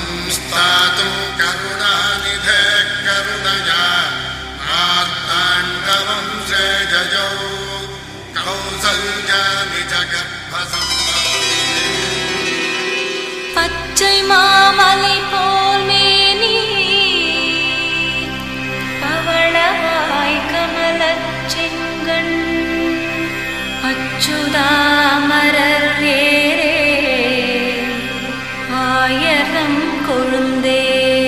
संस्थातुं करुणानिधे करुणया मार्ताण्डवं जयजौ कौसल्यामि जगर्भसम्भवे பச்சை மாமலை போல் மேனி பவளவாய் கமலச் செங்கண் அச்சுதாமரர் ஏரே ஆயரம் கொழுந்தே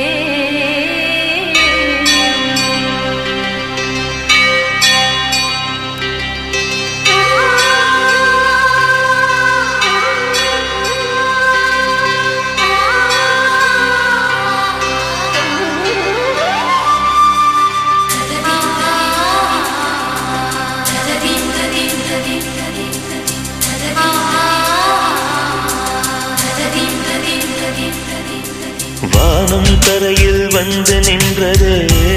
வானம் தரையில் வந்து நின்றது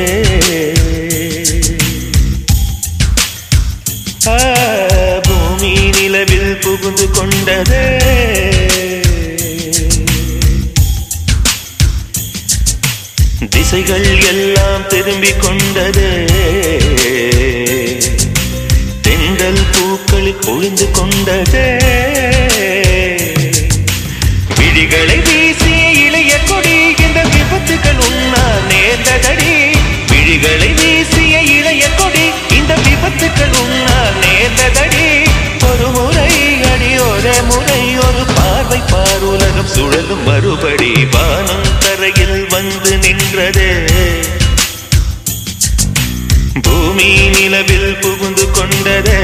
ஆ, பூமி நிலவில் புகுந்து கொண்டது திசைகள் எல்லாம் திரும்பிக் கொண்டது தென்றல் பூக்கள் கொழுந்து கொண்டது விழிகளை வீசிய இளைய கொடி இந்த விபத்துகள் உண்ணா நேர்ந்ததடி விழிகளை வீசிய இளைய கொடி இந்த விபத்துகள் உண்ணா நேர்ந்ததடி ஒரு முறை அடி ஒரு முறை ஒரு பார்வை பார் உலகம் சுழலும் மறுபடி வானம் தரையில் வந்து நின்றது பூமி நிலவில் புகுந்து கொண்டதே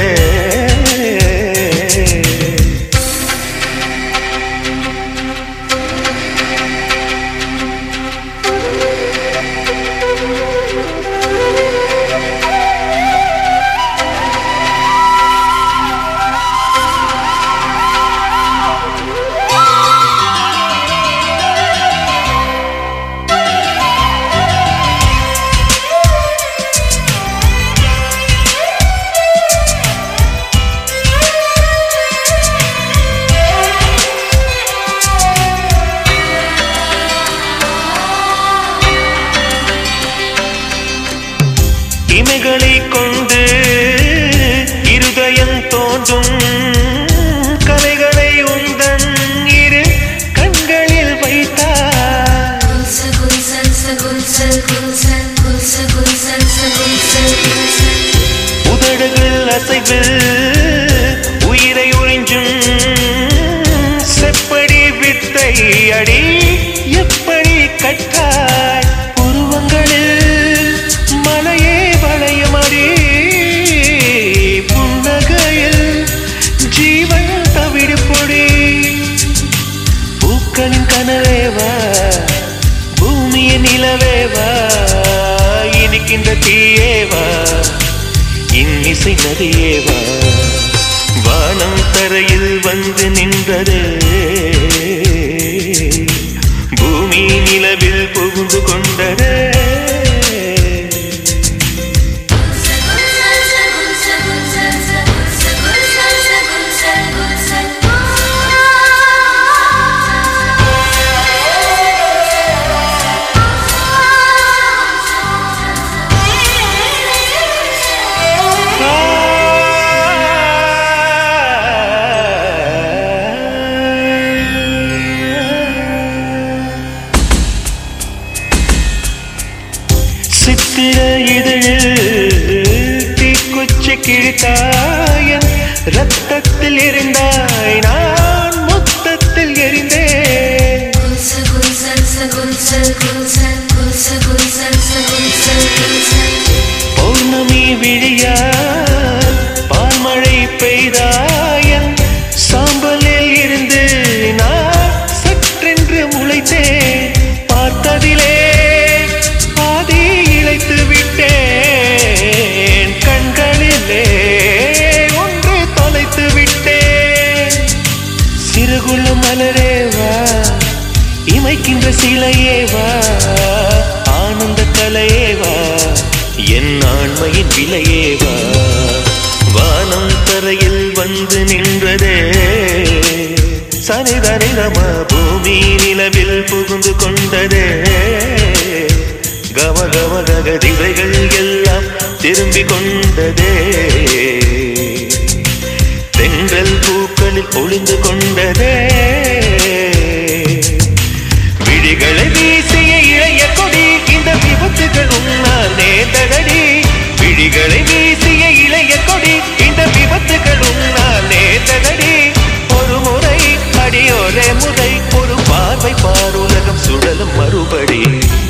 இமைகளை கொண்டு இருதயம் தோன்றும் கலைகளை உந்தன் இரு கண்களில் வைத்தார் உதடுகள் அசைவில் உயிரை உறிஞ்சும் செப்படி வித்தை அடி எப்படி கட்டாய் உருவங்களில் மலையே வளையமடி புன்னகையில் ஜீவன் தவிடு பொடி பூக்களின் கனவேவா பூமியின் நிலவேவா இனிக்கின்ற தீயேவா இன்னிசை நதியேவா வானம் தரையில் வந்து நின்றது பூமி நிலவில் புகுந்து கொண்டதே சித்திர இதழில் தீக்குச்சி கிழித்தாயன் ரத்தத்தில் எரிந்தாய் நான் மொத்தத்தில் எரிந்தேன் பௌர்ணமி விழியால் பால்மழை பெய்தாயன் சாம்பலில் இருந்து நான் சற்றென்று முளைத்தேன் பார்த்ததிலே பாதி இழைத்து விட்டேன் கண்களிலே ஒன்று தொலைத்து விட்டேன் சிறுகுள்ள மலரேவா இமைக்கின்ற சிலையேவா ஆனந்த கலையேவா என் ஆண்மையின் விலையேவா வானம் தரையில் வந்து நின்றதே சனிதனிதம பூமி பூமி நிலவில் புகுந்து கொண்டதே கம கம கக திசைகள் எல்லாம் திரும்பி கொண்டதே தென்றல் பூக்களில் ஒளிந்து கொண்டதே விழிகளை வீசிய இளைய கொடி இந்த விபத்துகள் உன்னால் நேர்ந்ததடி விழிகளை வீசிய இளைய கொடி இந்த விபத்துகள் உன்னால் நேர்ந்ததடி ஒரு முறை அடியோரே முறை ஒரு பார்வை பார் உலகம் சுழலும் மறுபடி